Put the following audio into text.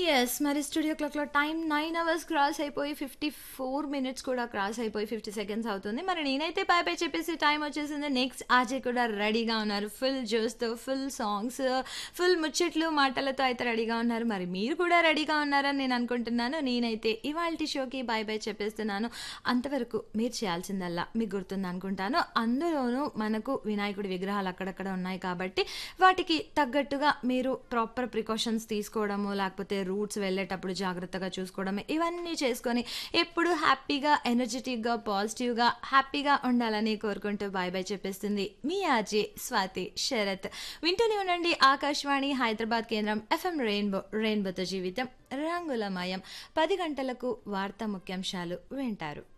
Yes. మరి studio క్లాక్‌లో time 9 hours cross అయిపోయి 54 మినిట్స్ కూడా క్రాస్ అయిపోయి 50 సెకండ్స్ అవుతుంది. మరి నేనైతే బై బై చెప్పేసి టైం వచ్చేసింది. నెక్స్ట్ ఆర్‌జే కూడా రెడీగా ఉన్నారు. ఫుల్ జోష్‌తో, ఫుల్ సాంగ్స్, ఫుల్ ముచ్చట్లు, మాటలతో అయితే రెడీగా ఉన్నారు. మరి మీరు కూడా రెడీగా ఉన్నారని నేను అనుకుంటున్నాను. నేనైతే ఇవాల్టి షోకి బై బై చెప్పేస్తున్నాను. అంతవరకు మీరు చేయాల్సిందల్లా మీకు గుర్తుంది అనుకుంటాను. అందులోనూ మనకు వినాయకుడి విగ్రహాలు అక్కడక్కడ ఉన్నాయి కాబట్టి వాటికి తగ్గట్టుగా మీరు ప్రాపర్ ప్రికాషన్స్ తీసుకోవడము, లేకపోతే రూట్స్ వెళ్ళేటప్పుడు జాగ్రత్తగా చూసుకోవడం ఇవన్నీ చేసుకొని ఎప్పుడు హ్యాపీగా, ఎనర్జిటిక్‌గా, పాజిటివ్‌గా, హ్యాపీగా ఉండాలని కోరుకుంటూ బై బై చెప్పేస్తుంది మీ ఆర్‌జే స్వాతి శరత్. వింటూనే ఉండండి ఆకాశవాణి హైదరాబాద్ కేంద్రం ఎఫ్ఎం రెయిన్బో రెయిన్బోతో జీవితం రంగులమయం. 10 గంటలకు వార్తా ముఖ్యాంశాలు వింటారు.